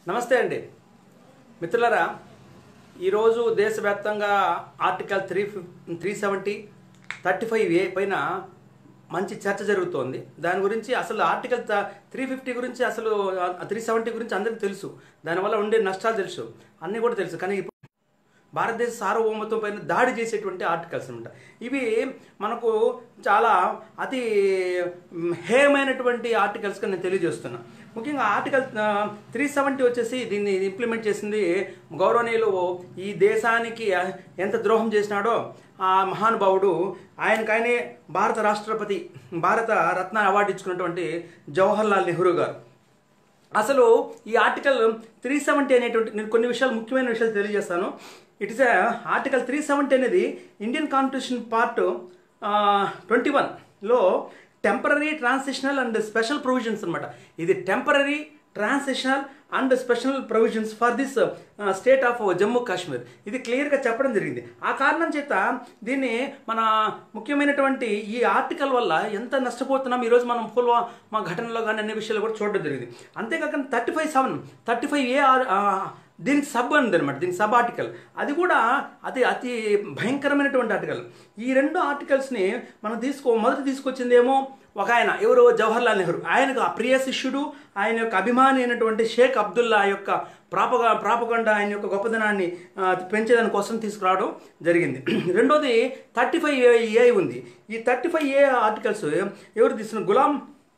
నమస్తే అండి మిత్రులారా ఈరోజు దేశవ్యాప్తంగా article three three seventy thirty five A పైన మంచి చర్చ జరుగుతోంది దాని గురించి అసలు ఆర్టికల్ త్రీ ఫిఫ్టీ గురించి అసలు త్రీ సెవెంటీ గురించి అందరికీ తెలుసు దానివల్ల ఉండే నష్టాలు తెలుసు అన్నీ కూడా తెలుసు కానీ ఇప్పుడు భారతదేశ సార్వభౌమత్వం పైన దాడి చేసేటువంటి ఆర్టికల్స్ అనమాట ఇవి మనకు చాలా అతి మ్, హేయమైనటువంటి ఆర్టికల్స్గా నేను తెలియజేస్తున్నా ముఖ్యంగా ఆర్టికల్ త్రీ సెవెంటీ వచ్చేసి దీన్ని ఇంప్లిమెంట్ చేసింది గౌరవనీయులు ఈ దేశానికి ఎంత ద్రోహం చేసినాడో ఆ మహానుభావుడు ఆయనకైనే భారత రాష్ట్రపతి భారత రత్న అవార్డు ఇచ్చుకున్నటువంటి జవహర్ లాల్ నెహ్రూ గారు అసలు ఈ ఆర్టికల్ త్రీ సెవెంటీ అనేటువంటి నేను కొన్ని విషయాలు ముఖ్యమైన విషయాలు తెలియజేస్తాను it is article three seventy అనేది ఇండియన్ కాన్స్టిట్యూషన్ పార్ట్ ట్వంటీ వన్లో temporary transitional and special provisions అనమాట ఇది temporary transitional and special provisions for this state of Jammu Kashmir ఇది క్లియర్గా చెప్పడం జరిగింది ఆ కారణం చేత దీన్ని మన ముఖ్యమైనటువంటి ఈ ఆర్టికల్ వల్ల ఎంత నష్టపోతున్నాం ఈరోజు మనం పుల్వామా ఘటనలో కానీ అన్ని విషయాలు కూడా చూడడం జరిగింది అంతేకాక thirty five seven thirty five A దీనికి సబ్ ఉంది అనమాట దీనికి సబ్ ఆర్టికల్ అది కూడా అది అతి భయంకరమైనటువంటి ఆర్టికల్ ఈ రెండు ఆర్టికల్స్ని మనం తీసుకో మొదట తీసుకొచ్చిందేమో ఒక ఆయన ఎవరు జవహర్ లాల్ నెహ్రూ ఆయనకు అప్రియ శిష్యుడు ఆయన యొక్క అభిమాని అయినటువంటి షేక్ అబ్దుల్లా యొక్క ప్రాపగా ప్రాపగండ ఆయన యొక్క గొప్పదనాన్ని ఆ, పెంచేదాని కోసం తీసుకురావడం జరిగింది రెండోది థర్టీ ఫైవ్ ఏ ఉంది ఈ థర్టీ ఫైవ్ ఏ ఆర్టికల్స్ ఎవరు తీసుకున్న గులాం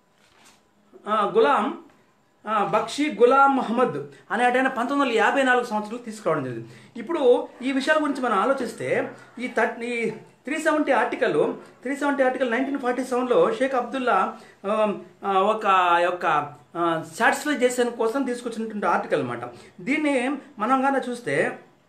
ఆ, గులాం ఆ, బక్షి గులాం మహమ్మద్ అనే ఆయన పంతొమ్మిది వందల యాభై నాలుగు సంవత్సరాలు తీసుకురావడం జరిగింది ఇప్పుడు ఈ విషయాల గురించి మనం ఆలోచిస్తే ఈ థర్ట్ ఈ three seventy article three seventy article nineteen forty సెవెన్లో షేక్ అబ్దుల్లా ఆ, ఆ, ఒక యొక్క సాటిస్ఫై చేసే కోసం తీసుకొచ్చినటువంటి ఆర్టికల్ అనమాట దీన్ని మనం కానీ చూస్తే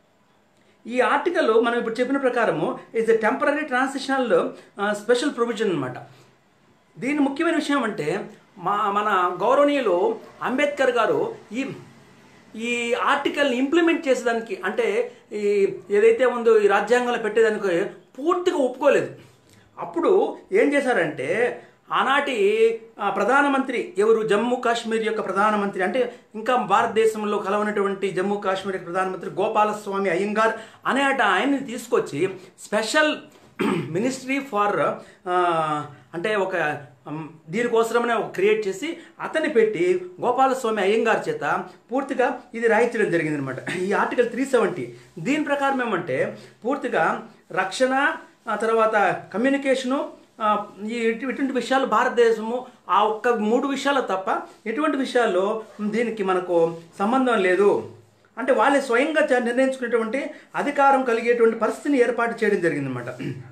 ఈ ఆర్టికల్ మనం ఇప్పుడు చెప్పిన ప్రకారము is a temporary transitional special provision అనమాట దీని ముఖ్యమైన విషయం అంటే మా మన గౌరవనీయులు అంబేద్కర్ గారు ఈ ఈ ఆర్టికల్ని ఇంప్లిమెంట్ చేసేదానికి అంటే ఈ ఏదైతే ఉందో ఈ రాజ్యాంగంలో పెట్టేదానికి పూర్తిగా ఒప్పుకోలేదు అప్పుడు ఏం చేశారంటే ఆనాటి ఆ, ప్రధానమంత్రి ఎవరు జమ్మూ కాశ్మీర్ యొక్క ప్రధానమంత్రి అంటే ఇంకా భారతదేశంలో కలవనటువంటి జమ్మూ కాశ్మీర్ యొక్క ప్రధానమంత్రి గోపాలస్వామి అయ్యంగార్ అనే అట ఆయన్ని తీసుకొచ్చి స్పెషల్ మినిస్ట్రీ ఫార్ అంటే ఒక ఉమ్, దీనికోసమనే ఒక క్రియేట్ చేసి అతన్ని పెట్టి గోపాలస్వామి అయ్యంగార్ చేత పూర్తిగా ఇది రాయించడం జరిగింది అనమాట ఈ ఆర్టికల్ త్రీ సెవెంటీ దీని ప్రకారం ఏమంటే పూర్తిగా రక్షణ ఆ తర్వాత కమ్యూనికేషను ఆ, ఈ ఇటు- ఇటువంటి విషయాలు భారతదేశము ఆ ఒక్క మూడు విషయాలు తప్ప ఎటువంటి విషయాల్లో దీనికి మనకు సంబంధం లేదు అంటే వాళ్ళే స్వయంగా చ- నిర్ణయించుకునేటువంటి అధికారం కలిగేటువంటి పరిస్థితిని ఏర్పాటు చేయడం జరిగిందనమాట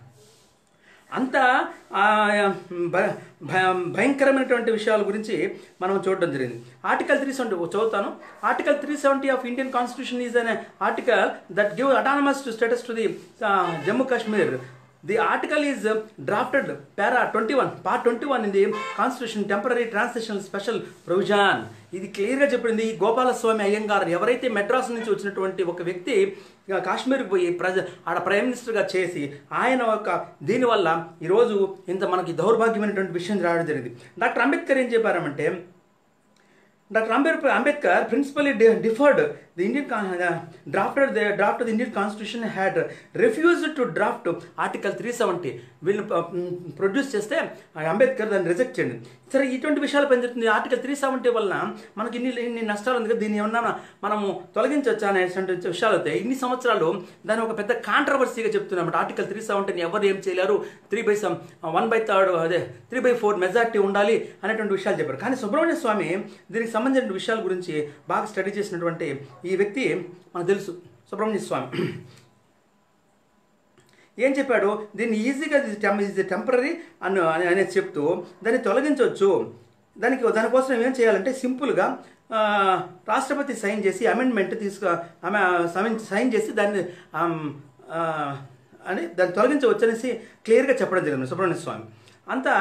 అంత ఆ, భ- భ- భయంకరమైనటువంటి విషయాల గురించి మనం చూడడం జరిగింది ఆర్టికల్ త్రీ సెవెంటీ చదువుతాను article three seventy of Indian constitution is an article that give autonomous to status to the Jammu Kashmir the article is drafted para twenty one part twenty one in the constitution temporary transition special provision ఇది క్లియర్గా చెప్పింది ఈ గోపాలస్వామి అయ్యంగార్ ఎవరైతే మెడ్రాస్ నుంచి వచ్చినటువంటి ఒక వ్యక్తి ఇక కాశ్మీర్కి పోయి ప్రజ ఆడ ప్రైమ్ మినిస్టర్గా చేసి ఆయన ఒక దీనివల్ల ఈరోజు ఇంత మనకి దౌర్భాగ్యమైనటువంటి విషయం రావడం జరిగింది డాక్టర్ అంబేద్కర్ ఏం చెప్పారంటే doctor Ambedkar Ambedkar principally differed the Indian drafted the draft the Indian constitution had refuse to draft article three seventy వీళ్ళు ప్రొడ్యూస్ చేస్తే ఆ అంబేద్కర్ దాన్ని రిజెక్ట్ చేయండి సరే ఇటువంటి విషయాలు పనిచేస్తుంది ఆర్టికల్ త్రీ సెవెంటీ వలన మనకి ఇన్ని ఇన్ని నష్టాలు ఉంది కదా దీన్ని ఏమన్నా మనము తొలగించవచ్చా అనేటువంటి విషయాలు అవుతాయి ఇన్ని సంవత్సరాలు దాన్ని ఒక పెద్ద కాంట్రవర్సీగా చెప్తున్నాం ఆర్టికల్ త్రీ సెవెంటీని ఎవరు ఏం చేయలేరు three by some one by third అదే త్రీ బై ఫోర్ మెజార్టీ ఉండాలి అనేటువంటి విషయాలు చెప్పారు కానీ సుబ్రహ్మణ్య స్వామి దీనికి సంబంధించిన విషయాల గురించి బాగా స్టడీ చేసినటువంటి ఈ వ్యక్తి మనకు తెలుసు సుబ్రహ్మణ్య స్వామి ఏం చెప్పాడు దీన్ని ఈజీగా ఇది టెంపరీ అని అని- అనేది చెప్తూ దాన్ని తొలగించవచ్చు దానికి దానికోసం ఏం చేయాలంటే సింపుల్గా ఆ, రాష్ట్రపతి సైన్ చేసి అమెండ్మెంట్ తీసుకు ఆమె సైన్ సైన్ చేసి దాన్ని ఆమ్, ఆ, అని దాన్ని తొలగించవచ్చు అనేసి క్లియర్గా చెప్పడం జరిగింది సుబ్రహ్మణ్య స్వామి అంతా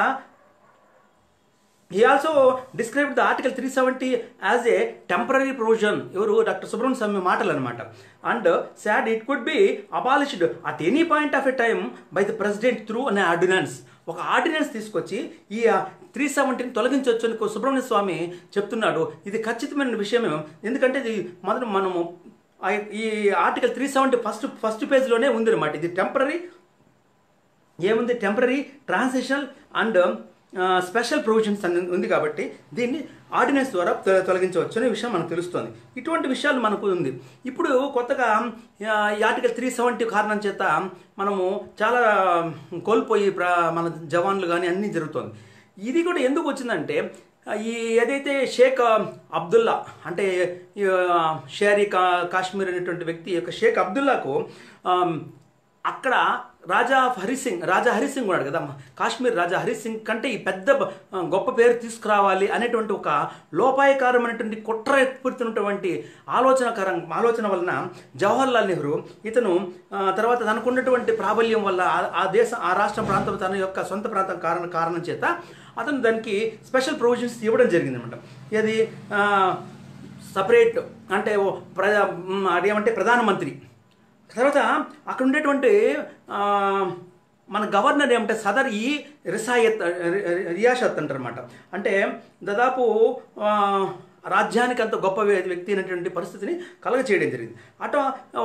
he also described the article three seventy as a temporary provision ఎవరు డాక్టర్ సుబ్రహ్మణ్య స్వామి మాటలు అనమాట and said it could be abolished at any point of a time by the president through అనే ఆర్డినెన్స్ ఒక ఆర్డినెన్స్ తీసుకొచ్చి ఈ త్రీ సెవెంటీని తొలగించవచ్చు అని సుబ్రహ్మణ్య స్వామి చెప్తున్నాడు ఇది ఖచ్చితమైన విషయమే ఎందుకంటే ఇది మొదట మనము ఆ- ఈ article three seventy first first పేజ్లోనే ఉంది అనమాట ఇది టెంపరీ ఏముంది temporary transition and special provisions అని ఉంది కాబట్టి దీన్ని ఆర్డినెన్స్ ద్వారా తొ- తొలగించవచ్చు అనే విషయం మనకు తెలుస్తుంది ఇటువంటి విషయాలు మనకు ఉంది ఇప్పుడు కొత్తగా ఆ, ఈ ఆర్టికల్ త్రీ సెవెంటీ కారణం చేత మనము చాలా కోల్పోయి ప్ర మన జవాన్లు కానీ అన్నీ జరుగుతుంది ఇది కూడా ఎందుకు వచ్చిందంటే ఈ ఏదైతే షేక్ అబ్దుల్లా అంటే ఈ, ఆ, షేరీ కా కాశ్మీర్ అనేటువంటి వ్యక్తి యొక్క షేక్ అబ్దుల్లాకు ఆమ్, అక్కడ రాజా హరి సింగ్ రాజా హరి సింగ్ ఉన్నాడు కదా కాశ్మీర్ రాజా హరి సింగ్ కంటే ఈ పెద్ద బ- గొప్ప పేరు తీసుకురావాలి అనేటువంటి ఒక లోపాయకారమైనటువంటి కుట్రపూరితున్నటువంటి ఆలోచనకరం ఆలోచన వలన జవహర్లాల్ నెహ్రూ ఇతను ఆ, తర్వాత తనకున్నటువంటి ప్రాబల్యం వల్ల ఆ- ఆ దేశ ఆ రాష్ట్ర ప్రాంతం తన యొక్క సొంత ప్రాంతం కారణ కారణం చేత అతను దానికి స్పెషల్ ప్రొవిజన్స్ ఇవ్వడం జరిగిందనమాట ఇది సపరేట్ అంటే ఓ ప్ర మ్, అదేమంటే ప్రధానమంత్రి తర్వాత అక్కడ ఉండేటువంటి ఆ, మన గవర్నర్ ఏమంటే సదర్ ఈ రిసాయత్ రియాషత్ అంటారనమాట అంటే దాదాపు ఆ, రాజ్యానికి అంత గొప్ప వ్య- వ్యక్తి అయినటువంటి పరిస్థితిని కలగ చేయడం జరిగింది అటు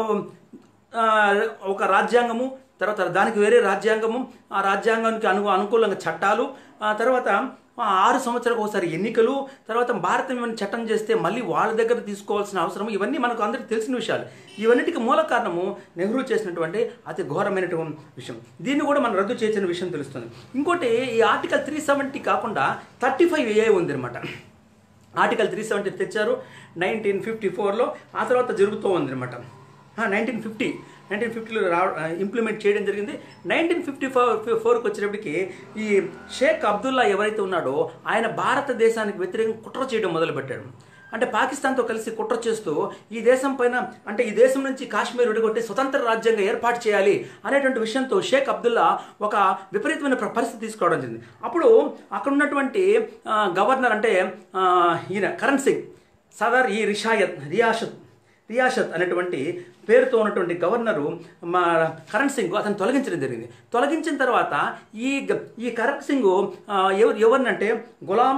ఆ, ఒక రాజ్యాంగము తర్వాత దానికి వేరే రాజ్యాంగము ఆ రాజ్యాంగానికి అను అనుకూలంగా చట్టాలు ఆ తర్వాత ఆ ఆరు సంవత్సరాలకు ఒకసారి ఎన్నికలు తర్వాత భారతం ఏమైనా చట్టం చేస్తే మళ్ళీ వాళ్ళ దగ్గర తీసుకోవాల్సిన అవసరం ఇవన్నీ మనకు అందరికీ తెలిసిన విషయాలు ఇవన్నిటికీ మూల కారణము నెహ్రూ చేసినటువంటి అతి ఘోరమైనటువంటి విషయం దీన్ని కూడా మనం రద్దు చేసిన విషయం తెలుస్తుంది ఇంకోటి ఈ ఆర్టికల్ త్రీ సెవెంటీ కాకుండా థర్టీ ఫైవ్ ఏ ఉంది అనమాట ఆర్టికల్ త్రీ సెవెంటీ తెచ్చారు నైన్టీన్ ఫిఫ్టీ ఫోర్లో ఆ తర్వాత జరుగుతూ ఉంది అనమాట నైన్టీన్ ఫిఫ్టీ నైన్టీన్ ఫిఫ్టీలో రా ఇంప్లిమెంట్ చేయడం జరిగింది నైన్టీన్ ఫిఫ్టీ ఫోర్ ఫోర్కి వచ్చేటప్పటికి ఈ షేక్ అబ్దుల్లా ఎవరైతే ఉన్నాడో ఆయన భారతదేశానికి వ్యతిరేకంగా కుట్ర చేయడం మొదలుపెట్టాడు అంటే పాకిస్తాన్తో కలిసి కుట్ర చేస్తూ ఈ దేశం పైన అంటే ఈ దేశం నుంచి కాశ్మీర్ విడగొట్టి స్వతంత్ర రాజ్యంగా ఏర్పాటు చేయాలి అనేటువంటి విషయంతో షేక్ అబ్దుల్లా ఒక విపరీతమైన ప్ర- పరిస్థితి తీసుకోవడం జరిగింది అప్పుడు అక్కడ ఉన్నటువంటి ఆ, గవర్నర్ అంటే ఆ, ఈయన కరణ్ సింగ్ సదర్ ఈ రిషాయత్ రియాషత్ రియాషత్ అనేటువంటి పేరుతో ఉన్నటువంటి గవర్నరు మా కరణ్ సింగ్ అతను తొలగించడం జరిగింది తొలగించిన తర్వాత ఈ గ- ఈ కరణ్ సింగ్ ఆ, ఎవరు ఎవరినంటే గులాం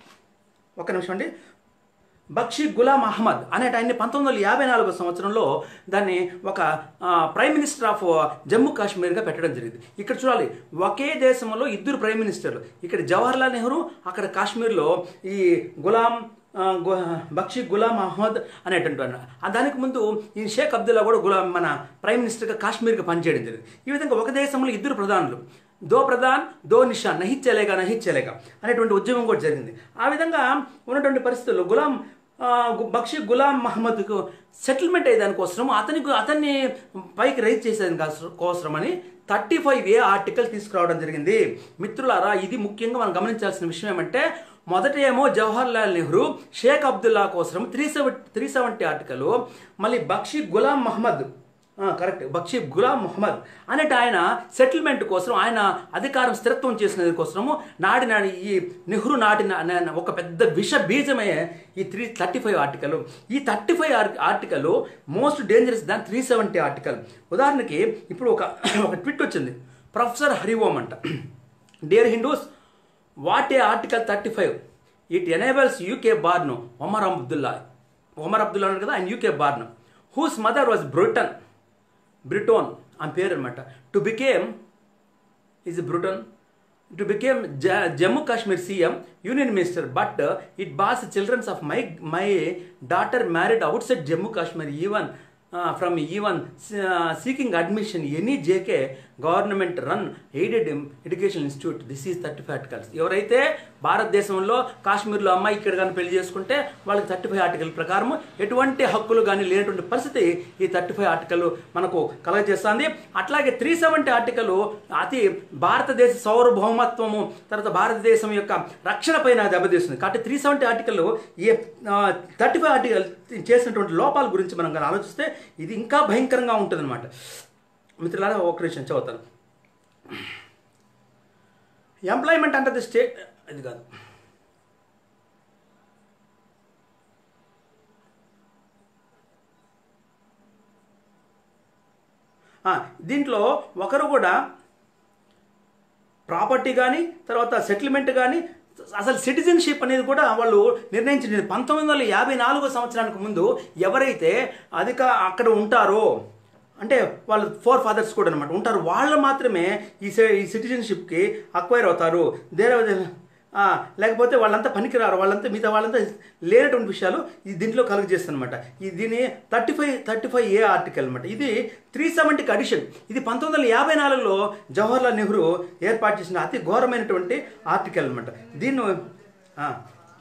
ఒక నిమిషం అండి బక్షి గులాం అహ్మద్ అనేట ఆయన్ని పంతొమ్మిది వందల యాభై నాలుగో సంవత్సరంలో దాన్ని ఒక ఆ, ప్రైమ్ మినిస్టర్ ఆఫ్ జమ్మూ కాశ్మీర్గా పెట్టడం జరిగింది ఇక్కడ చూడాలి ఒకే దేశంలో ఇద్దరు ప్రైమ్ మినిస్టర్లు ఇక్కడ జవహర్లాల్ నెహ్రూ అక్కడ కాశ్మీర్లో ఈ గులాం ఆ, గు- బక్షి గులాం అహ్మద్ అనేటువంటి ఆయన. ఆ దానికి ముందు ఈ షేక్ అబ్దుల్లా కూడా గులాం మన ప్రైమ్ మినిస్టర్గా కాశ్మీర్గా పనిచేయడం జరిగింది ఈ విధంగా ఒక దేశంలో ఇద్దరు ప్రధానులు దో ప్రధాన్ దో నిషాన్ నహిత్ చలేగా నహిత్ చలేగా అనేటువంటి ఉద్యమం కూడా జరిగింది ఆ విధంగా ఉన్నటువంటి పరిస్థితుల్లో గులాం ఆ, గు- బక్షి గులాం మహమ్మద్కు సెటిల్మెంట్ అయ్యేదానికోసం అతనికి అతన్ని పైకి రైజ్ చేసేదాని కోసమని థర్టీ ఫైవ్ ఏ ఆర్టికల్ తీసుకురావడం జరిగింది మిత్రులారా ఇది ముఖ్యంగా మనం గమనించాల్సిన విషయం ఏమంటే మొదట ఏమో జవహర్లాల్ నెహ్రూ షేక్ అబ్దుల్లా కోసం three seventy three seventy article మళ్ళీ బక్షి గులాం మహమ్మద్ ఆ, కరెక్ట్ బక్షీ గులాం మొహమ్మద్ అనేటి ఆయన సెటిల్మెంట్ కోసం ఆయన అధికారం స్థిరత్వం చేసిన కోసము నాడిన ఈ నెహ్రూ నాటిన న- ఒక పెద్ద విష బీజమే ఈ త్రీ థర్టీ ఫైవ్ ఆర్టికల్ ఈ thirty five article most dangerous than three seventy article ఉదాహరణకి ఇప్పుడు ఒక ఒక ట్విట్ వచ్చింది ప్రొఫెసర్ హరిఓం అంట dear Hindus what A article thirty five it enables UK బార్ను ఒమర్ అబ్దుల్లా ఒమర్ అబ్దుల్లా అన్నాడు కదా ఆయన UK born whose mother was Britain Briton అని పేరు అనమాట to became is Britain to became Jammu Kashmir CM union minister but it bars children's of my my daughter married outside Jammu Kashmir even from even seeking admission any JK government run aided education institute this is thirty five articles ఎవరైతే భారతదేశంలో కాశ్మీర్లో అమ్మాయి ఇక్కడ కానీ పెళ్లి చేసుకుంటే వాళ్ళకి thirty five article ప్రకారం ఎటువంటి హక్కులు కానీ లేనటువంటి పరిస్థితి ఈ థర్టీ ఫైవ్ ఆర్టికల్ మనకు కలగజేస్తుంది అట్లాగే త్రీ సెవెంటీ ఆర్టికల్ అతి భారతదేశ సార్వభౌమత్వము తర్వాత భారతదేశం యొక్క రక్షణ పైన దెబ్బతీస్తుంది కాబట్టి three seventy article A thirty five article చేసినటువంటి లోపాల గురించి మనం కానీ ఆలోచిస్తే ఇది ఇంకా భయంకరంగా ఉంటుందన్నమాట మిత్రులారా ఒక విషయం చదువుతాను ఎంప్లాయ్మెంట్ అండర్ ది స్టేట్ ఇది కాదు ఆ, దీంట్లో ఒకరు కూడా ప్రాపర్టీ కానీ తర్వాత సెటిల్మెంట్ కానీ అసలు సిటిజన్షిప్ అనేది కూడా వాళ్ళు నిర్ణయించింది పంతొమ్మిది వందల యాభై నాలుగో సంవత్సరానికి ముందు ఎవరైతే అధిక అక్కడ ఉంటారో అంటే వాళ్ళ ఫోర్ ఫాదర్స్ కూడా అనమాట ఉంటారు వాళ్ళు మాత్రమే ఈ సి- ఈ సిటిజన్షిప్కి అక్వైర్ అవుతారు దేర్ ఆ, లేకపోతే వాళ్ళంతా పనికిరారు వాళ్ళంతా మిగతా వాళ్ళంతా లేనటువంటి విషయాలు ఈ దీంట్లో కలుగు చేస్తానమాట ఈ దీని thirty five thirty five A article అనమాట ఇది త్రీ సెవెంటీకి అడిషన్ ఇది పంతొమ్మిది వందల యాభై నాలుగులో జవహర్లాల్ నెహ్రూ ఏర్పాటు చేసిన అతి ఘోరమైనటువంటి ఆర్టికల్ అనమాట దీన్ని ఆ,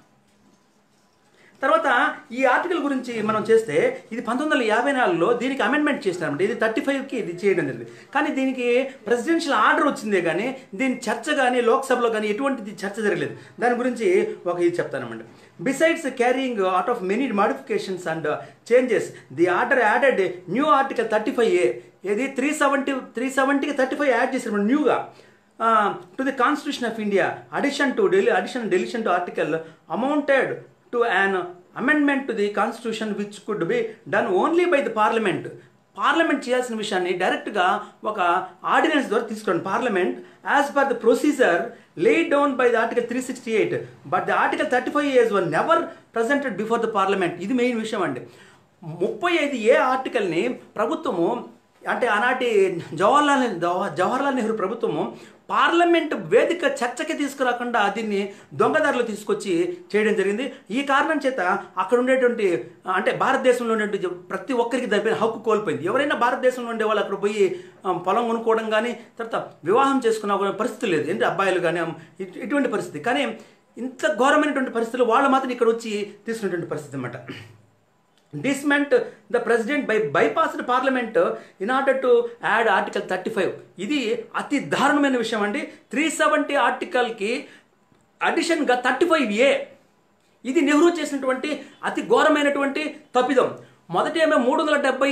తర్వాత ఈ ఆర్టికల్ గురించి మనం చేస్తే ఇది పంతొమ్మిది వందల యాభై నాలుగులో దీనికి అమెండ్మెంట్ చేసినారంటే ఇది థర్టీ ఫైవ్కి ఇది చేయడం జరిగింది కానీ దీనికి ప్రెసిడెన్షియల్ ఆర్డర్ వచ్చిందే కానీ దీని చర్చ కానీ లోక్సభలో కానీ ఎటువంటిది చర్చ జరగలేదు దాని గురించి ఒక ఇది చెప్తానమాట besides carrying out of many modifications and changes the order added new article thirty five A ఇది త్రీ సెవెంటీ త్రీ సెవెంటీకి థర్టీ ఫైవ్ యాడ్ చేశారు న్యూగా to the constitution of India addition to dele addition deletion to article amounted to an amendment to the constitution which could be done only by the parliament parliament చేయాల్సిన విషయాన్ని డైరెక్ట్గా ఒక ordinance ద్వారా తీసుకోండి parliament as per the procedure laid down by the article three sixty eight but the article thirty five years one never presented before the parliament ఇది main విషయం అండి ముప్పై ఐదు ఏ ఆర్టికల్ని ప్రభుత్వము అంటే ఆనాటి జవహర్లాల్ జవహర్- జవహర్లాల్ నెహ్రూ ప్రభుత్వము పార్లమెంట్ వేదిక చర్చకి తీసుకురాకుండా దీన్ని దొంగదారులు తీసుకొచ్చి చేయడం జరిగింది ఈ కారణం చేత అక్కడ ఉండేటువంటి అంటే భారతదేశంలో ఉండేటువంటి ప్రతి ఒక్కరికి దానిపైన హక్కు కోల్పోయింది ఎవరైనా భారతదేశంలో ఉండే వాళ్ళు అక్కడ పోయి ఆ, పొలం కొనుక్కోవడం కానీ తర్వాత వివాహం చేసుకున్న ఒక పరిస్థితి లేదు ఏంటి అబ్బాయిలు కానీ ఇటు- ఇటువంటి పరిస్థితి కానీ ఇంత ఘోరమైనటువంటి పరిస్థితులు వాళ్ళు మాత్రం ఇక్కడ వచ్చి తీసుకున్నటువంటి పరిస్థితి అన్నమాట this meant the president by bypassed parliament in order to add article thirty five ఇది అతి దారుణమైన విషయం అండి త్రీ సెవెంటీ ఆర్టికల్కి అడిషన్గా థర్టీ ఫైవ్ ఏ ఇది నెహ్రూ చేసినటువంటి అతి ఘోరమైనటువంటి తప్పిదం మొదటి ఏమో మూడు వందల డెబ్బై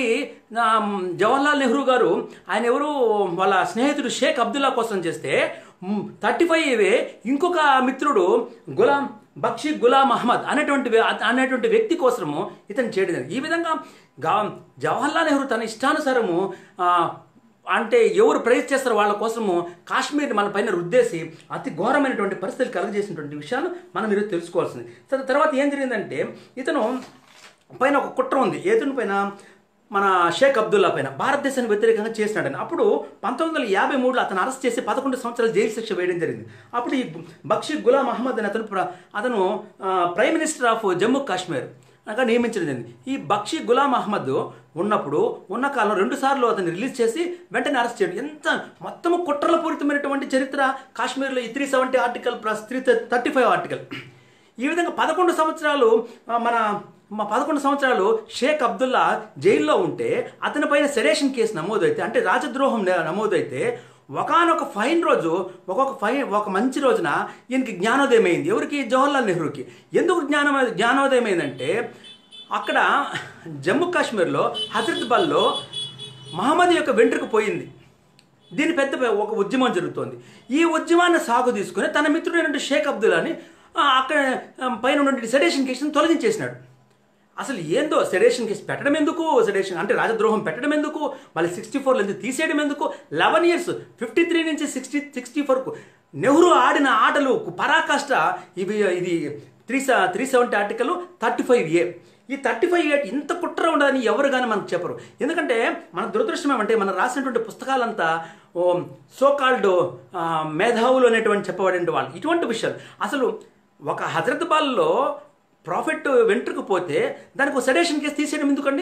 జవహర్లాల్ నెహ్రూ గారు ఆయన ఎవరు వాళ్ళ స్నేహితుడు షేక్ అబ్దుల్లా కోసం చేస్తే థర్టీ ఫైవ్ ఏవే ఇంకొక మిత్రుడు గులాం బక్షి గులాం అహ్మద్ అనేటువంటి వ్య- అనేటువంటి వ్యక్తి కోసము ఇతను చేయడం జరిగింది. ఈ విధంగా గా జవహర్లాల్ నెహ్రూ తన ఇష్టానుసారము ఆ, అంటే ఎవరు ప్రైజ్ చేస్తారో వాళ్ళ కోసము కాశ్మీర్ మన పైన రుద్దేసి అతి ఘోరమైనటువంటి పరిస్థితులు కలుగజేసినటువంటి విషయాలు మనం ఈరోజు తెలుసుకోవాల్సింది తర్- తర్వాత ఏం జరిగిందంటే ఇతను పైన ఒక కుట్ర ఉంది ఏతుని పైన మన షేక్ అబ్దుల్లా పైన భారతదేశానికి వ్యతిరేకంగా చేసినాడని అప్పుడు పంతొమ్మిది వందల యాభై మూడులో అతను అరెస్ట్ చేసి పదకొండు సంవత్సరాలు జైలు శిక్ష వేయడం జరిగింది అప్పుడు ఈ బక్షి గులాం అహ్మద్ అని అతను ప్ర- అతను ఆ, prime minister of Jammu Kashmir అనగా నియమించడం జరిగింది ఈ బక్షి గులాం అహ్మద్ ఉన్నప్పుడు ఉన్న కాలం రెండు సార్లు అతన్ని రిలీజ్ చేసి వెంటనే అరెస్ట్ చేయడం ఎంత మొత్తము కుట్రల పూరితమైనటువంటి చరిత్ర కాశ్మీర్లో ఈ three seventy article plus three thirty five article ఈ విధంగా పదకొండు సంవత్సరాలు ఆ, మన మా పదకొండు సంవత్సరాలు షేక్ అబ్దుల్లా జైల్లో ఉంటే అతని పైన సెడేషన్ కేసు నమోదైతే అంటే రాజద్రోహం నే- నమోదైతే ఒకనొక ఫైన్ రోజు ఒక్కొక్క ఫైన్ ఒక మంచి రోజున ఈయనకి జ్ఞానోదయం అయింది ఎవరికి జవహర్లాల్ నెహ్రూకి ఎందుకు జ్ఞానం జ్ఞానోదయం అయిందంటే అక్కడ జమ్మూ కాశ్మీర్లో హజరత్బల్లో మహమ్మద్ యొక్క వెంట్రుక పోయింది దీని పెద్ద ఒక ఉద్యమం జరుగుతోంది ఈ ఉద్యమాన్ని సాగు తీసుకుని తన మిత్రుడైన షేక్ అబ్దుల్లాని ఆ, అక్కడ ఆ, పైన ఉన్నటువంటి సెడేషన్ కేసును తొలగించేసినాడు అసలు ఏందో సెడేషన్ కేసు పెట్టడం ఎందుకు సెడేషన్ అంటే రాజద్రోహం పెట్టడం ఎందుకు మళ్ళీ సిక్స్టీ ఫోర్లో ఎందుకు తీసేయడం ఎందుకు లెవెన్ ఇయర్స్ ఫిఫ్టీ త్రీ నుంచి సిక్స్టీ సిక్స్టీ ఫోర్కు నెహ్రూ ఆడిన ఆటలు పరాకాష్ట ఇవి ఇది three three seventy article thirty five A ఈ థర్టీ ఫైవ్ ఎయిట్ ఇంత కుట్ర ఉండదని ఎవరు కానీ మనకు చెప్పరు ఎందుకంటే మన దురదృష్టం ఏమంటే మనం రాసినటువంటి పుస్తకాలంతా ఓ సోకాల్డ్ మేధావులు అనేటువంటి చెప్పబడిన వాళ్ళు ఇటువంటి విషయాలు అసలు ఒక హజరత్ బాల్లో ప్రాఫిట్ వెంట్రుకు పోతే దానికి ఒక సెడేషన్ కేసు తీసేయడం ఎందుకండి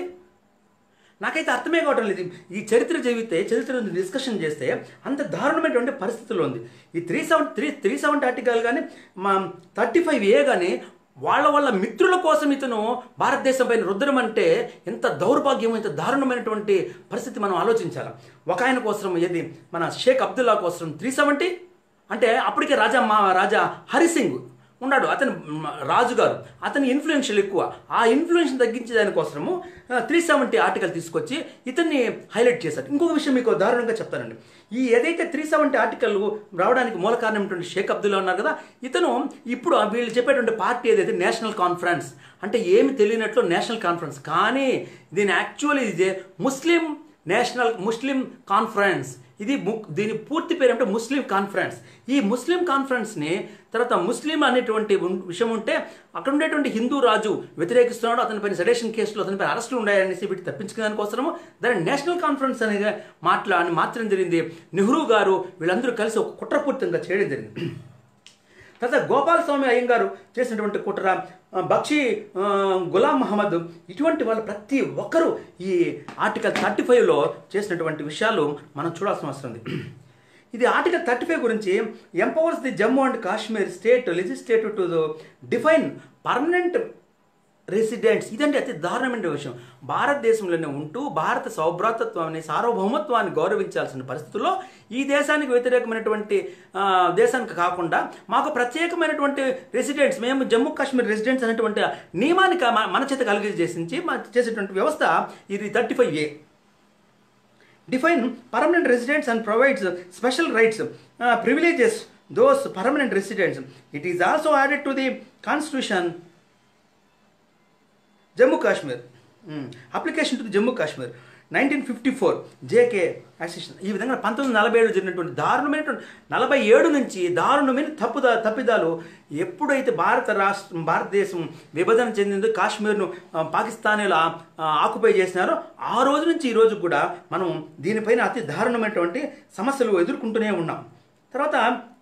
నాకైతే అర్థమే కావటం లేదు ఈ చరిత్ర చదివితే చరిత్ర డిస్కషన్ చేస్తే అంత దారుణమైనటువంటి పరిస్థితుల్లో ఉంది ఈ three seven three three seventy article కానీ మా థర్టీ ఫైవ్ ఏ కానీ వాళ్ళ వాళ్ళ మిత్రుల కోసం ఇతను భారతదేశం పైన రుద్దడం అంటే ఎంత దౌర్భాగ్యం ఎంత దారుణమైనటువంటి పరిస్థితి మనం ఆలోచించాలి ఒక ఆయన కోసం ఏది మన షేక్ అబ్దుల్లా కోసం త్రీ సెవెంటీ అంటే అప్పటికే రాజా మా రాజా హరిసింగ్ ఉన్నాడు అతను మ్, రాజుగారు అతని ఇన్ఫ్లుయెన్షియల్ ఎక్కువ ఆ ఇన్ఫ్లుయెన్స్ తగ్గించే దానికోసము త్రీ సెవెంటీ ఆర్టికల్ తీసుకొచ్చి ఇతన్ని హైలైట్ చేశారు ఇంకొక విషయం మీకు దారుణంగా చెప్తానండి ఈ ఏదైతే త్రీ సెవెంటీ ఆర్టికల్ రావడానికి మూల కారణమైనటువంటి షేక్ అబ్దుల్లా ఉన్నారు కదా ఇతను ఇప్పుడు వీళ్ళు చెప్పేటువంటి పార్టీ ఏదైతే నేషనల్ కాన్ఫరెన్స్ అంటే ఏమి తెలియనట్లు నేషనల్ కాన్ఫరెన్స్ కానీ దీని యాక్చువల్లీ ఇది ముస్లిం నేషనల్ ముస్లిం కాన్ఫరెన్స్ ఇది ము- దీని పూర్తి పేరు ఏమంటే ముస్లిం కాన్ఫరెన్స్ ఈ ముస్లిం కాన్ఫరెన్స్ని తర్వాత ముస్లిం అనేటువంటి ఉన్- విషయం ఉంటే అక్కడ ఉండేటువంటి హిందూ రాజు వ్యతిరేకిస్తున్నాడు అతనిపైన సెడేషన్ కేసులు అతనిపై అరెస్టులు ఉన్నాయనేసి వీటి తప్పించుకోవడానికి కోసము దాన్ని నేషనల్ కాన్ఫరెన్స్ అని మాట్లా అని మార్చడం జరిగింది నెహ్రూ గారు వీళ్ళందరూ కలిసి ఒక కుట్రపూర్తంగా చేయడం జరిగింది తర్వాత గోపాలస్వామి అయ్యంగారు చేసినటువంటి కుట్ర ఆ, బక్షి ఆ, గులాం మహమ్మద్ ఇటువంటి వాళ్ళు ప్రతి ఒక్కరూ ఈ ఆర్టికల్ థర్టీ ఫైవ్లో చేసినటువంటి విషయాలు మనం చూడాల్సిన అవసరం ఉంది ఇది ఆర్టికల్ థర్టీ ఫైవ్ గురించి empowers the Jammu and Kashmir state legislative to define permanent residents ఇదంటే అతి దారుణమైన విషయం భారతదేశంలోనే ఉంటూ భారత సౌభ్రాతత్వాన్ని సార్వభౌమత్వాన్ని గౌరవించాల్సిన పరిస్థితుల్లో ఈ దేశానికి వ్యతిరేకమైనటువంటి ఆ, దేశానికి కాకుండా మాకు ప్రత్యేకమైనటువంటి రెసిడెంట్స్ మేము జమ్మూ కాశ్మీర్ రెసిడెంట్స్ అనేటువంటి నియమాన్ని క- మన- మన చేత కలిగజేసించి మన చేసేటువంటి వ్యవస్థ ఇది thirty five A define permanent residents and provides special rights, uh, privileges those permanent residents. It is also added to the constitution Jammu Kashmir application to Jammu Kashmir nineteen fifty four JK accession ఈ విధంగా పంతొమ్మిది నలభై ఏడు జరిగినటువంటి దారుణమైనటువంటి నలభై ఏడు నుంచి దారుణమైన తప్పుదా తప్పిదాలు ఎప్పుడైతే భారత రాష్ట్రం భారతదేశం విభజన చెందిందో కాశ్మీర్ను ఆ, పాకిస్తానీలు ఆ- ఆ, ఆక్యుపై చేసినారో ఆ రోజు నుంచి ఈ రోజు కూడా మనం దీనిపైన అతి దారుణమైనటువంటి సమస్యలు ఎదుర్కొంటూనే ఉన్నాం తర్వాత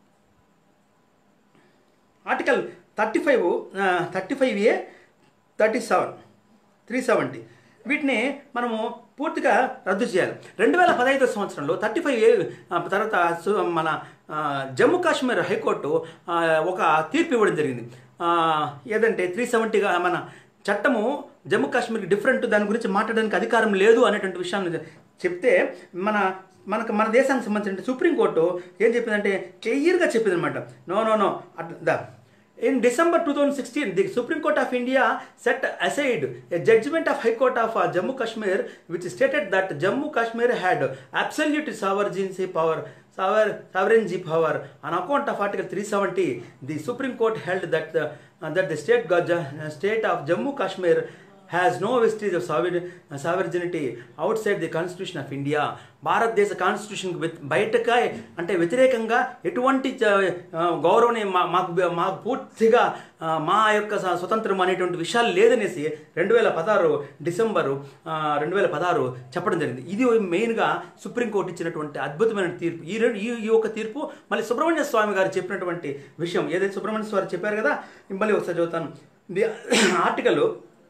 article thirty five thirty five A thirty seven three seventy వీటిని మనము పూర్తిగా రద్దు చేయాలి రెండు వేల పదహైదు సంవత్సరంలో థర్టీ ఫైవ్ ఏ తర్వాత సు- మన ఆ, జమ్మూ కాశ్మీర్ హైకోర్టు ఆ, ఒక తీర్పు ఇవ్వడం జరిగింది ఆ, ఏదంటే త్రీ సెవెంటీగా మన చట్టము జమ్మూ కాశ్మీర్కి డిఫరెంట్ దాని గురించి మాట్లాడడానికి అధికారం లేదు అనేటువంటి విషయాన్ని చెప్తే మన మనకు మన దేశానికి సంబంధించిన సుప్రీంకోర్టు ఏం చెప్పిందంటే క్లియర్గా చెప్పింది అనమాట నో నో నో దా In December 2016, the Supreme Court of India set aside a judgment of High Court of uh, Jammu Kashmir, which stated that Jammu Kashmir had absolute sovereignty power. sover- Sovereignty power on account of Article 370, the Supreme Court held that the, uh, that the state, go- uh, state of Jammu Kashmir has no vestige of sovereign- sovereignty outside the Constitution of India. భారతదేశ constitution బయటగా అంటే వ్యతిరేకంగా ఎటువంటి చ- ఆ, గౌరవని మా- మాకు మాకు పూర్తిగా ఆ, మా యొక్క స- స్వతంత్రం అనేటువంటి విషయాలు లేదనేసి రెండు వేల పదహారు డిసెంబరు రెండు వేల పదహారు చెప్పడం జరిగింది ఇది మెయిన్గా సుప్రీంకోర్టు ఇచ్చినటువంటి అద్భుతమైన తీర్పు ఈ రెండు ఈ ఈ యొక్క తీర్పు మళ్ళీ సుబ్రహ్మణ్య స్వామి గారు చెప్పినటువంటి విషయం ఏదైతే సుబ్రహ్మణ్య స్వామి చెప్పారు కదా మళ్ళీ ఒకసారి చదువుతాను ది ఆర్టికల్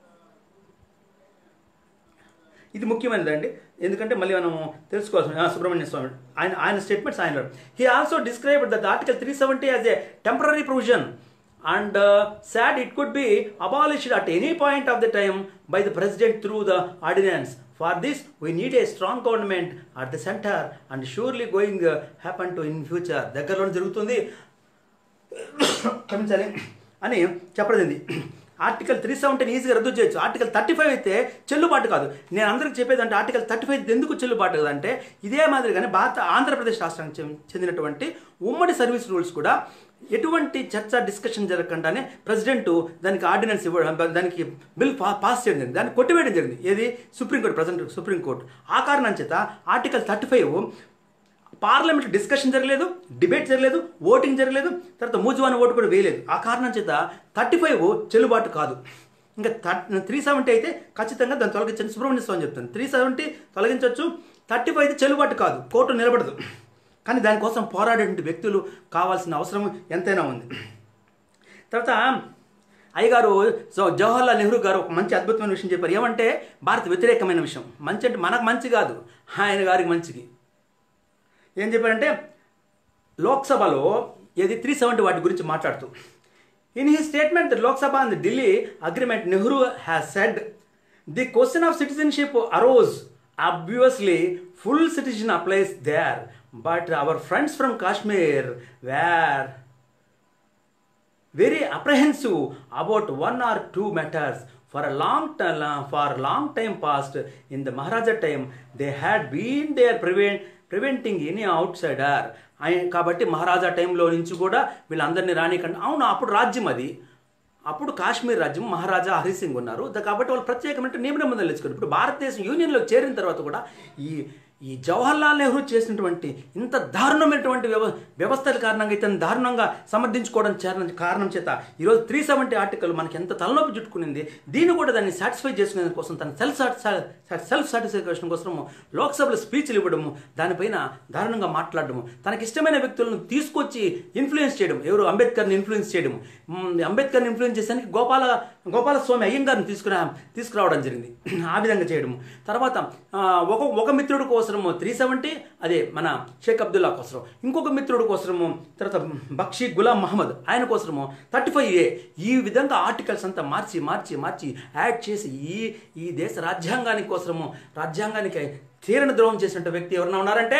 ఇది ముఖ్యమైనదండి ఎందుకంటే మళ్ళీ మనం తెలుసుకోవాల్సిన ఆ, సుబ్రహ్మణ్య స్వామి ఆయన ఆయన స్టేట్మెంట్స్ ఆయన he also describe that article three seventy as a temporary provision and said it could be abolished at any point of the time by the president through the ordinance for this we need a strong government at the centre and surely going happen to in future దగ్గరలోనే జరుగుతుంది క్షమించాలి అని చెప్పడం జరిగింది article three సెవెంటీని ఈజీగా రద్దు చేయొచ్చు article thirty five అయితే చెల్లుబాటు కాదు నేను అందరికి చెప్పేది అంటే ఆర్టికల్ థర్టీ ఫైవ్ ఎందుకు చెల్లుబాటు కాదు అంటే ఇదే మాదిరిగానే భారత ఆంధ్రప్రదేశ్ రాష్ట్రానికి చెం- చెందినటువంటి ఉమ్మడి సర్వీస్ రూల్స్ కూడా ఎటువంటి చర్చ డిస్కషన్ జరగకుండానే ప్రెసిడెంట్ దానికి ఆర్డినెన్స్ ఇవ్వడం దానికి బిల్ పా- పాస్ చేయడం జరిగింది దాన్ని కొట్టివేయడం జరిగింది ఏది సుప్రీంకోర్టు ప్రజెంట్ సుప్రీంకోర్టు ఆ కారణం చేత article thirty five parliament discussion జరగలేదు డిబేట్ జరగలేదు ఓటింగ్ జరగలేదు తర్వాత మూజువాని ఓటు కూడా వేయలేదు ఆ కారణం చేత థర్టీ ఫైవ్ చెల్లుబాటు కాదు ఇంకా త్రీ సెవెంటీ అయితే ఖచ్చితంగా దాన్ని తొలగించండి సుబ్రహ్మణ్య స్వామి చెప్తాను త్రీ సెవెంటీ తొలగించవచ్చు థర్టీ ఫైవ్ అయితే చెల్లుబాటు కాదు కోర్టు నిలబడదు కానీ దానికోసం పోరాడే వ్యక్తులు కావాల్సిన అవసరం ఎంతైనా ఉంది తర్వాత అయ్యగారు సో జవహర్లాల్ నెహ్రూ గారు ఒక మంచి అద్భుతమైన విషయం చెప్పారు ఏమంటే భారత వ్యతిరేకమైన విషయం మంచి అంటే మనకు మంచి కాదు ఆయన గారికి మంచిది ఏం చెప్పారంటే లోక్సభలో ఏది త్రీ సెవెంటీ వాటి గురించి మాట్లాడుతూ in he statement Lok Sabha and Delhi agreement Nehru has said the question of citizenship arose obviously full citizen applies there but our friends from Kashmir were very apprehensive about one or two matters for a long time for a long time past in the maharaja time they had been there prevent preventing any outsider ఆయన కాబట్టి మహారాజా టైంలో నుంచి కూడా వీళ్ళందరినీ రానికండి అవును అప్పుడు రాజ్యం అది అప్పుడు కాశ్మీర్ రాజ్యం మహారాజా హరి సింగ్ ఉన్నారు ద- కాబట్టి వాళ్ళు ప్రత్యేకమైన నియమ నిబంధనలు తెచ్చుకోరు ఇప్పుడు భారతదేశం యూనియన్లో చేరిన తర్వాత కూడా ఈ ఈ జవహర్లాల్ నెహ్రూ చేసినటువంటి ఇంత దారుణమైనటువంటి వ్యవ వ్యవస్థల కారణంగా ఇతను దారుణంగా సమర్థించుకోవడం చేర- కారణం చేత ఈరోజు త్రీ సెవెంటీ ఆర్టికల్ మనకి ఎంత తలనొప్పి చుట్టుకునింది దీన్ని కూడా దాన్ని సాటిస్ఫై చేసుకునే కోసం తన సెల్ఫ్ సెల్ఫ్ సాటిస్ఫాక్షన్ కోసం లోక్సభలో స్పీచ్లు ఇవ్వడము దానిపైన దారుణంగా మాట్లాడడము తనకి ఇష్టమైన వ్యక్తులను తీసుకొచ్చి ఇన్ఫ్లుయెన్స్ చేయడం ఎవరు అంబేద్కర్ని ఇన్ఫ్లుయెన్స్ చేయడం మ్, అంబేద్కర్ని ఇన్ఫ్లుయెన్స్ చేసానికి గోపాల గోపాల స్వామి అయ్యంగారిని తీసుకురా తీసుకురావడం జరిగింది ఆ విధంగా చేయడం తర్వాత ఆ, ఒక ఒక మిత్రుడు కోసము త్రీ సెవెంటీ అదే మన షేక్ అబ్దుల్లా కోసరం ఇంకొక మిత్రుడు కోసము తర్వాత బక్షి గులాం మహమ్మద్ ఆయన కోసము థర్టీ ఫైవ్ ఏ ఈ విధంగా ఆర్టికల్స్ అంతా మార్చి మార్చి మార్చి యాడ్ చేసి ఈ ఈ దేశ రాజ్యాంగానికి కోసము రాజ్యాంగానికి తీరని ద్రోహం చేసినట్టు వ్యక్తి ఎవరైనా ఉన్నారంటే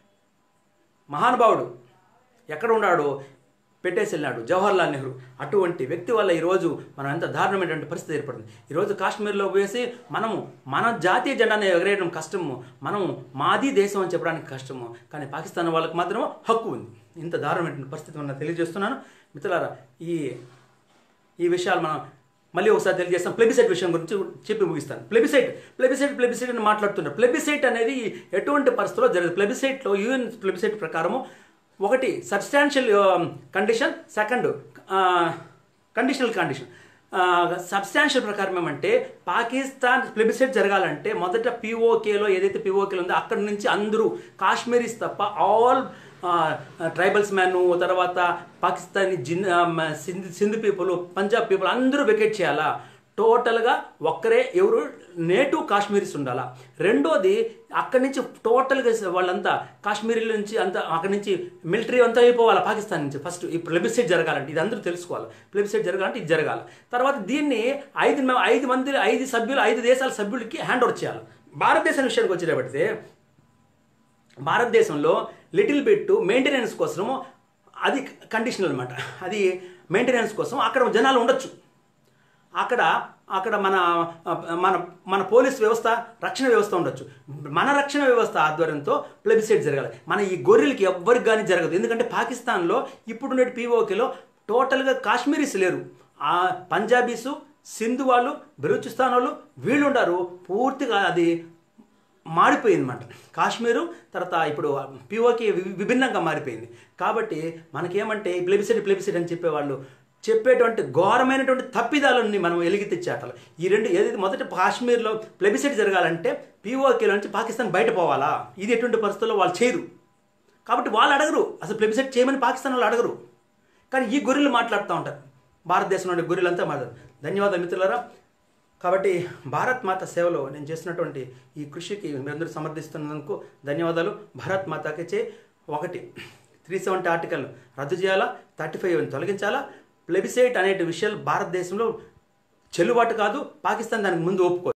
మహానుభావుడు ఎక్కడ ఉన్నాడో పెట్టేసి వెళ్ళాడు జవహర్లాల్ నెహ్రూ అటువంటి వ్యక్తి వల్ల ఈరోజు మనం ఎంత దారుణమైనటువంటి పరిస్థితి ఏర్పడింది ఈరోజు కాశ్మీర్లో వేసి మనము మన జాతీయ జెండాను ఎగరేయడం కష్టము మనము మాది దేశం అని చెప్పడానికి కష్టము కానీ పాకిస్తాన్ వాళ్ళకి మాత్రం హక్కు ఉంది ఇంత దారుణమైనటువంటి పరిస్థితి మనం తెలియజేస్తున్నాను మిత్రులారా ఈ ఈ విషయాలు మనం మళ్ళీ ఒకసారి తెలియజేస్తాం ప్లెబిసైట్ విషయం గురించి చెప్పి ముగిస్తాను ప్లెబిసైట్ ప్లెబిసైట్ ప్లెబిసైట్ అని మాట్లాడుతున్నారు ప్లెబిసైట్ అనేది ఎటువంటి పరిస్థితుల్లో జరగదు ప్లెబిసైట్లో యూఎన్ ప్లెబిసైట్ ప్రకారము ఒకటి substantial condition second conditional condition substantial ప్రకారం ఏమంటే పాకిస్తాన్ ప్లెబిసైట్ జరగాలంటే మొదట పీఓకేలో ఏదైతే పీఓకేలో ఉందో అక్కడి నుంచి అందరూ కాశ్మీరీస్ తప్ప ఆల్ ట్రైబల్స్ మ్యాన్ తర్వాత పాకిస్తానీ జిన్ ఆ, మ- సింధ్ సింధ్ పీపుల్ పంజాబ్ పీపుల్ అందరూ వెకేట్ చేయాలా టోటల్గా ఒక్కరే ఎవరు నేటివ్ కాశ్మీరీస్ ఉండాలా రెండోది అక్కడి నుంచి టోటల్గా వాళ్ళంతా కాశ్మీరీల నుంచి అంతా అక్కడి నుంచి మిలిటరీ అంతా అయిపోవాలి పాకిస్తాన్ నుంచి ఫస్ట్ ఈ ప్లెబిసైట్ జరగాలంటే ఇది అందరూ తెలుసుకోవాలి ప్లెబిసైట్ జరగాలంటే ఇది జరగాలి తర్వాత దీన్ని ఐదు మ- ఐదు మంది ఐదు సభ్యులు ఐదు దేశాల సభ్యులకి హ్యాండ్ ఓవర్ చేయాలి భారతదేశం విషయానికి వచ్చేటప్పటితే భారతదేశంలో లిటిల్ బిట్ మెయింటెనెన్స్ కోసము అది కండిషనల్ అనమాట అది మెయింటెనెన్స్ కోసం అక్కడ జనాలు ఉండొచ్చు అక్కడ అక్కడ మన మన మన పోలీస్ వ్యవస్థ రక్షణ వ్యవస్థ ఉండొచ్చు మన రక్షణ వ్యవస్థ ఆధ్వర్యంతో ప్లెబిసైట్ జరగాలి మన ఈ గొర్రెలకి ఎవ్వరికి కానీ జరగదు ఎందుకంటే పాకిస్తాన్లో ఇప్పుడున్న పీఓకేలో టోటల్గా కాశ్మీరీస్ లేరు ఆ పంజాబీసు సింధు వాళ్ళు బెలూచిస్తాన్ వాళ్ళు వీళ్ళు ఉండారు పూర్తిగా అది మారిపోయింది అనమాట కాశ్మీరు తర్వాత ఇప్పుడు పిఓకి విభిన్నంగా మారిపోయింది కాబట్టి మనకేమంటే ప్లెబిసైడ్ ప్లెబిసైడ్ అని చెప్పేవాళ్ళు చెప్పేటువంటి ఘోరమైనటువంటి తప్పిదాలని మనం ఎలిగి తెచ్చేటలు ఈ రెండు ఏదైతే మొదట కాశ్మీర్లో ప్లెబిసైడ్ జరగాలంటే పిఓకేలో నుంచి పాకిస్తాన్ బయట పోవాలా ఇది ఎటువంటి పరిస్థితుల్లో వాళ్ళు చేయరు కాబట్టి వాళ్ళు అడగరు అసలు ప్లెబిసైడ్ చేయమని పాకిస్తాన్ వాళ్ళు అడగరు కానీ ఈ గొర్రెలు మాట్లాడుతూ ఉంటారు భారతదేశంలోని గొర్రెలంతా మాట్లాడతారు ధన్యవాదాలు మిత్రులారా కాబట్టి భారత్ మాత సేవలో నేను చేస్తున్నటువంటి ఈ కృషికి మీరందరూ సమర్థిస్తున్నందుకు ధన్యవాదాలు భారత్ మాతకి చే ఒకటి త్రీ సెవెంటీ ఆర్టికల్ రద్దు చేయాలా థర్టీ ఫైవ్ తొలగించాలా ప్లెబిసైట్ అనే విషయాలు భారతదేశంలో చెల్లుబాటు కాదు పాకిస్తాన్ దానికి ముందు ఒప్పుకో